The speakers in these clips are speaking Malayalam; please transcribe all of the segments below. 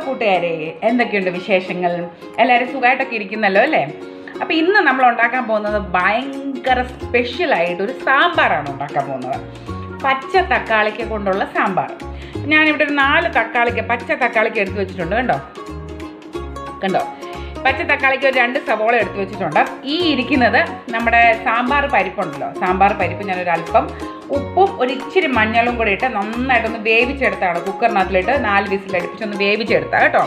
കൂട്ടുകാരെ എന്തൊക്കെയുണ്ട് വിശേഷങ്ങൾ എല്ലാവരും സുഖമായിട്ടൊക്കെ ഇരിക്കുന്നല്ലോ അല്ലേ അപ്പോൾ ഇന്ന് നമ്മൾ ഉണ്ടാക്കാൻ പോകുന്നത് ഭയങ്കര സ്പെഷ്യലായിട്ട് ഒരു സാമ്പാറാണ് ഉണ്ടാക്കാൻ പോകുന്നത് പച്ച തക്കാളിക്ക കൊണ്ടുള്ള സാമ്പാർ ഞാനിവിടെ ഒരു നാല് തക്കാളിക്ക പച്ച തക്കാളിക്ക എടുത്ത് വെച്ചിട്ടുണ്ട് കണ്ടോ കണ്ടോ പച്ച തക്കാളിക്ക് ഒരു രണ്ട് സവോള എടുത്ത് വെച്ചിട്ടുണ്ട് ഈ ഇരിക്കുന്നത് നമ്മുടെ സാമ്പാർ പരിപ്പുണ്ടല്ലോ സാമ്പാർ പരിപ്പ് ഞാനൊരു അല്പം ഉപ്പും ഒരു ഇച്ചിരി മഞ്ഞളും കൂടി ഇട്ട് നന്നായിട്ടൊന്ന് വേവിച്ചെടുത്താണ് കുക്കറിനകത്തിലിട്ട് നാല് വിസിൽ അടുപ്പിച്ചൊന്ന് വേവിച്ചെടുത്ത കേട്ടോ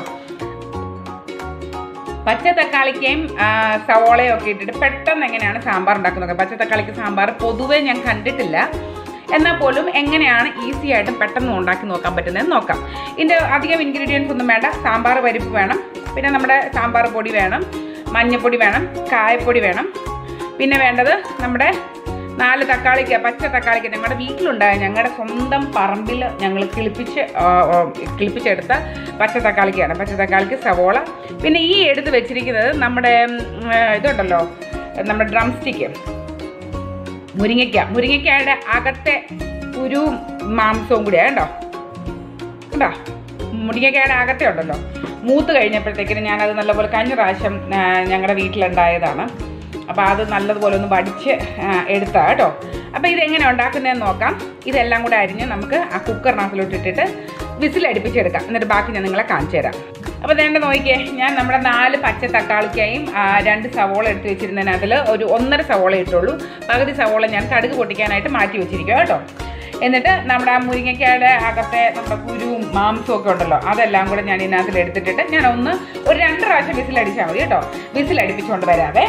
പച്ച തക്കാളിക്കയും ആ, സവോളയും ഒക്കെ ഇട്ടിട്ട് പെട്ടെന്ന് എങ്ങനെയാണ് സാമ്പാർ ഉണ്ടാക്കുന്നത് പച്ച തക്കാളിക്ക് സാമ്പാർ പൊതുവേ ഞാൻ കണ്ടിട്ടില്ല എന്നാൽ പോലും എങ്ങനെയാണ് ഈസി ആയിട്ടും പെട്ടെന്ന് ഉണ്ടാക്കി നോക്കാൻ പറ്റുന്നതെന്ന് നോക്കാം ഇതിൻ്റെ അധികം ഇൻഗ്രീഡിയൻസ് ഒന്നും വേണ്ട സാമ്പാർ പരിപ്പ് വേണം പിന്നെ നമ്മുടെ സാമ്പാർ പൊടി വേണം മഞ്ഞൾപ്പൊടി വേണം കായപ്പൊടി വേണം പിന്നെ വേണ്ടത് നമ്മുടെ നാല് തക്കാളിക്ക പച്ച തക്കാളിക്ക ഞങ്ങളുടെ വീട്ടിലുണ്ടായ ഞങ്ങളുടെ സ്വന്തം പറമ്പിൽ ഞങ്ങൾ കിളിപ്പിച്ച് ആ, ആ, കിളിപ്പിച്ചെടുത്ത പച്ച തക്കാളിക്കയാണ് പച്ച തക്കാളിക്ക് സവോള പിന്നെ ഈ എടുത്ത് വെച്ചിരിക്കുന്നത് നമ്മുടെ ഉം, ആ, ഇതുണ്ടല്ലോ നമ്മുടെ ഡ്രം സ്റ്റിക്ക് മുരിങ്ങയ്ക്ക മുരിങ്ങയ്ക്കയുടെ അകത്തെ കുരുവും മാംസവും കൂടിയാണ് കേട്ടോ കണ്ടോ മുരിങ്ങയ്ക്കയുടെ അകത്തെ ഉണ്ടല്ലോ മൂത്ത് കഴിഞ്ഞപ്പോഴത്തേക്കിന് ഞാനത് നല്ലപോലെ കഴിഞ്ഞ പ്രാവശ്യം ആ, ഞങ്ങളുടെ വീട്ടിലുണ്ടായതാണ് അപ്പോൾ അത് നല്ലതുപോലെ ഒന്ന് വടിച്ച് ആ, എടുത്താ കേട്ടോ അപ്പോൾ ഇതെങ്ങനെ ഉണ്ടാക്കുന്നതെന്ന് നോക്കാം ഇതെല്ലാം കൂടെ അരിഞ്ഞ് നമുക്ക് ആ കുക്കറിനകത്തിലോട്ട് ഇട്ടിട്ട് വിസിലടിപ്പിച്ചെടുക്കാം എന്നിട്ട് ബാക്കി ഞാൻ നിങ്ങളെ കാണിച്ചു തരാം അപ്പോൾ വേണ്ട നോക്കിയേ ഞാൻ നമ്മുടെ നാല് പച്ച തക്കാളിക്കായും ആ, രണ്ട് സവോള എടുത്ത് വെച്ചിരുന്നതിനകത്തിൽ ഒരു ഒന്നര സവോള ഇട്ടുള്ളൂ പകുതി സവോള ഞാൻ കടുക് പൊട്ടിക്കാനായിട്ട് മാറ്റി വെച്ചിരിക്കുക കേട്ടോ എന്നിട്ട് നമ്മുടെ ആ മുരിങ്ങയ്ക്കയുടെ അകത്തെ നമ്മുടെ കുരുവും മാംസവും ഒക്കെ ഉണ്ടല്ലോ അതെല്ലാം കൂടെ ഞാൻ ഇതിനകത്തിൽ എടുത്തിട്ടിട്ട് ഞാൻ ഒന്ന് ഒരു രണ്ട് പ്രാവശ്യം വിസിലടിച്ചാൽ മതി കേട്ടോ വിസിലടിപ്പിച്ചുകൊണ്ട് വരാവേ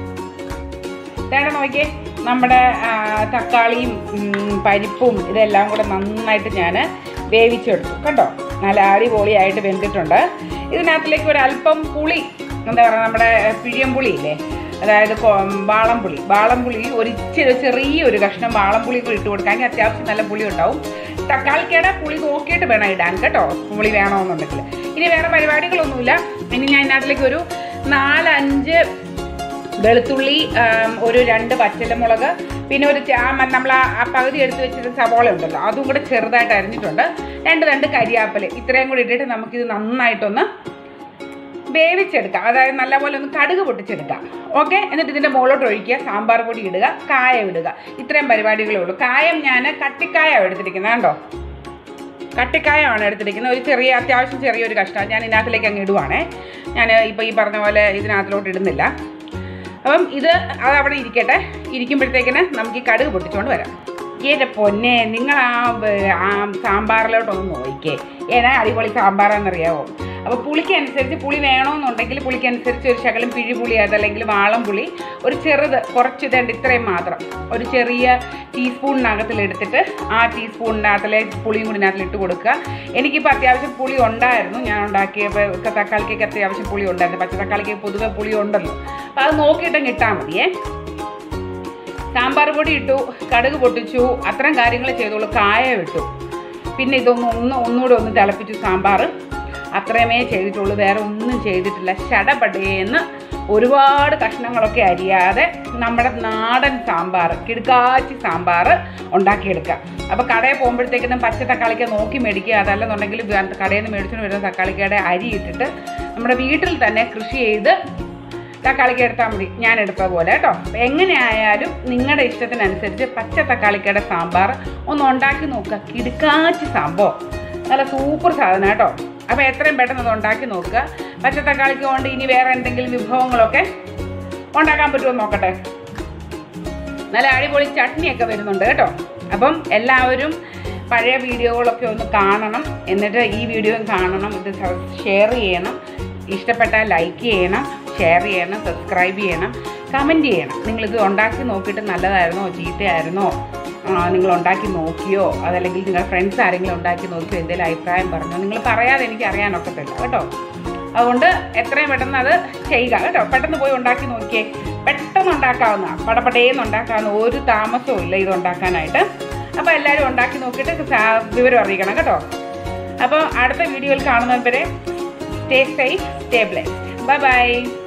തേട നോക്കിയേ നമ്മുടെ ആ, തക്കാളിയും ഉം, പരിപ്പും ഇതെല്ലാം കൂടെ നന്നായിട്ട് ഞാൻ വേവിച്ചെടുത്തു കണ്ടോ നല്ല അടിപൊളിയായിട്ട് വെന്തിട്ടുണ്ട് ഇതിനകത്തിലേക്ക് ഒരു അല്പം പുളി എന്താ പറയുക നമ്മുടെ പിഴിയം പുളി ഇല്ലേ അതായത് കൊ- വാളംപുളി വാളംപുളി ഒരു ഇച്ചിരി ചെറിയൊരു കഷ്ണം വാളംപുളി കൂടി ഇട്ട് കൊടുക്കാമെങ്കിൽ അത്യാവശ്യം നല്ല പുളി ഉണ്ടാവും തക്കാളിക്കയുടെ പുളി നോക്കിയിട്ട് വേണം ഇടാൻ കേട്ടോ പുളി വേണമെന്നുണ്ടെങ്കിൽ ഇനി വേറെ പരിപാടികളൊന്നുമില്ല ഇനി ഞാൻ ഇതിനകത്തിലേക്ക് ഒരു നാലഞ്ച് വെളുത്തുള്ളി ആം, ഒരു രണ്ട് പച്ചലമുളക് പിന്നെ ഒരു നമ്മൾ ആ പകുതി എടുത്ത് വെച്ചിട്ട് സവോള ഉണ്ടല്ലോ അതും കൂടെ ചെറുതായിട്ട് അരിഞ്ഞിട്ടുണ്ട് രണ്ട് രണ്ട് കരിയാപ്പല് ഇത്രയും കൂടി ഇട്ടിട്ട് നമുക്കിത് നന്നായിട്ടൊന്ന് വേവിച്ചെടുക്കാം അതായത് നല്ലപോലെ ഒന്ന് കടുക് പൊട്ടിച്ചെടുക്കാം ഓക്കെ എന്നിട്ട് ഇതിൻ്റെ മുകളിലോട്ട് ഒഴിക്കുക സാമ്പാർ പൊടി ഇടുക കായം ഇടുക ഇത്രയും പരിപാടികളേ ഉള്ളൂ കായം ഞാൻ കട്ടിക്കായാണ് എടുത്തിരിക്കുന്നത് കണ്ടോ കട്ടിക്കായമാണ് എടുത്തിരിക്കുന്നത് ഒരു ചെറിയ അത്യാവശ്യം ചെറിയൊരു കഷ്ണം ഞാൻ ഇതിനകത്തിലേക്ക് അങ്ങ് ഇടുവാണേ ഞാൻ ഇപ്പോൾ ഈ പറഞ്ഞ പോലെ ഇതിനകത്തിലോട്ട് ഇടുന്നില്ല അപ്പം ഇത് അത് അവിടെ ഇരിക്കട്ടെ ഇരിക്കുമ്പോഴത്തേക്കിന് നമുക്ക് ഈ കടുക് പൊട്ടിച്ചുകൊണ്ട് വരാം എൻ്റെ പൊന്നെ നിങ്ങൾ ആ വ- ആ സാമ്പാറിലോട്ടൊന്ന് നോക്കിക്കേ ഏതാ അടിപൊളി സാമ്പാറാണെന്നറിയാവോ അപ്പോൾ പുളിക്ക് അനുസരിച്ച് പുളി വേണമെന്നുണ്ടെങ്കിൽ പുളിക്ക് അനുസരിച്ച് ഒരു ശകലം പിഴിപുളി അതല്ലെങ്കിൽ വാളം പുളി ഒരു ചെറുത് കുറച്ച് ഇതേണ്ട ഇത്രയും മാത്രം ഒരു ചെറിയ ടീസ്പൂണിനകത്തിൽ എടുത്തിട്ട് ആ ടീസ്പൂണിനകത്തിലെ പുളിയും കൂടി ഇതിനകത്തിൽ ഇട്ട് കൊടുക്കുക എനിക്കിപ്പോൾ അത്യാവശ്യം പുളി ഉണ്ടായിരുന്നു ഞാൻ ഉണ്ടാക്കിയപ്പോൾ ഒക്കെ തക്കാളിക്കൊക്കെ അത്യാവശ്യം പുളി ഉണ്ടായിരുന്നു പച്ച തക്കാളിക്ക് പൊതുവെ പുളി ഉണ്ടല്ലോ അപ്പോൾ അത് നോക്കിയിട്ടങ്ങ് ഇട്ടാൽ മതിയേ സാമ്പാർ പൊടി ഇട്ടു കടുക് പൊട്ടിച്ചു അത്തരം കാര്യങ്ങൾ ചെയ്തോളൂ കായ ഇട്ടു പിന്നെ ഇതൊന്ന് ഒന്ന് ഒന്നുകൂടെ ഒന്ന് തിളപ്പിച്ചു സാമ്പാർ അത്രയുമേ ചെയ്തിട്ടുള്ളൂ വേറെ ഒന്നും ചെയ്തിട്ടില്ല ശടപടേന്ന് ഒരുപാട് കഷ്ണങ്ങളൊക്കെ അരിയാതെ നമ്മുടെ നാടൻ സാമ്പാർ കിടുക്കാച്ചി സാമ്പാർ ഉണ്ടാക്കിയെടുക്കുക അപ്പോൾ കടയിൽ പോകുമ്പോഴത്തേക്കിനും പച്ച തക്കാളിക്ക നോക്കി മേടിക്കുക അതല്ലെന്നുണ്ടെങ്കിൽ വേ- കടയിൽ നിന്ന് മേടിച്ചുകൊണ്ട് വരുന്ന തക്കാളിക്കയുടെ അരി ഇട്ടിട്ട് നമ്മുടെ വീട്ടിൽ തന്നെ കൃഷി ചെയ്ത് തക്കാളിക്ക എടുത്താൽ മതി ഞാൻ എടുത്ത പോലെ കേട്ടോ അപ്പം എങ്ങനെയായാലും നിങ്ങളുടെ ഇഷ്ടത്തിനനുസരിച്ച് പച്ച തക്കാളിക്കയുടെ സാമ്പാർ ഒന്ന് ഉണ്ടാക്കി നോക്കുക കിടുക്കാച്ചി സംഭവം നല്ല സൂപ്പർ സാധനം കേട്ടോ അപ്പോൾ എത്രയും പെട്ടെന്ന് അത് ഉണ്ടാക്കി നോക്കുക പച്ച തക്കാളിക്ക കൊണ്ട് ഇനി വേറെ എന്തെങ്കിലും വിഭവങ്ങളൊക്കെ ഉണ്ടാക്കാൻ പറ്റുമോ എന്ന് നോക്കട്ടെ നല്ല അടിപൊളി ചട്നിയൊക്കെ വരുന്നുണ്ട് കേട്ടോ അപ്പം എല്ലാവരും പഴയ വീഡിയോകളൊക്കെ ഒന്ന് കാണണം എന്നിട്ട് ഈ വീഡിയോയും കാണണം ഇത് ഷെയർ ചെയ്യണം ഇഷ്ടപ്പെട്ടാൽ ലൈക്ക് ചെയ്യണം ഷെയർ ചെയ്യണം സബ്സ്ക്രൈബ് ചെയ്യണം കമൻറ്റ് ചെയ്യണം നിങ്ങളിത് ഉണ്ടാക്കി നോക്കിയിട്ട് നല്ലതായിരുന്നോ ചീത്തയായിരുന്നോ ആ, നിങ്ങൾ ഉണ്ടാക്കി നോക്കിയോ അതല്ലെങ്കിൽ നിങ്ങളുടെ ഫ്രണ്ട്സ് ആരെങ്കിലും ഉണ്ടാക്കി നോക്കിയോ എന്തെങ്കിലും അഭിപ്രായം പറഞ്ഞോ നിങ്ങൾ പറയാതെ എനിക്ക് അറിയാനൊക്കത്തില്ല കേട്ടോ അതുകൊണ്ട് എത്രയും പെട്ടെന്ന് അത് ചെയ്യുക കേട്ടോ പെട്ടെന്ന് പോയി ഉണ്ടാക്കി നോക്കിയേ പെട്ടെന്ന് ഉണ്ടാക്കാവുന്ന പടപടേന്ന് ഉണ്ടാക്കാവുന്ന ഒരു താമസവും ഇല്ല ഇത് ഉണ്ടാക്കാനായിട്ട് അപ്പോൾ എല്ലാവരും ഉണ്ടാക്കി നോക്കിയിട്ട് സാ- വിവരം അറിയിക്കണം കേട്ടോ അപ്പോൾ അടുത്ത വീഡിയോയിൽ കാണുന്നവരെ stay safe stay blessed bye by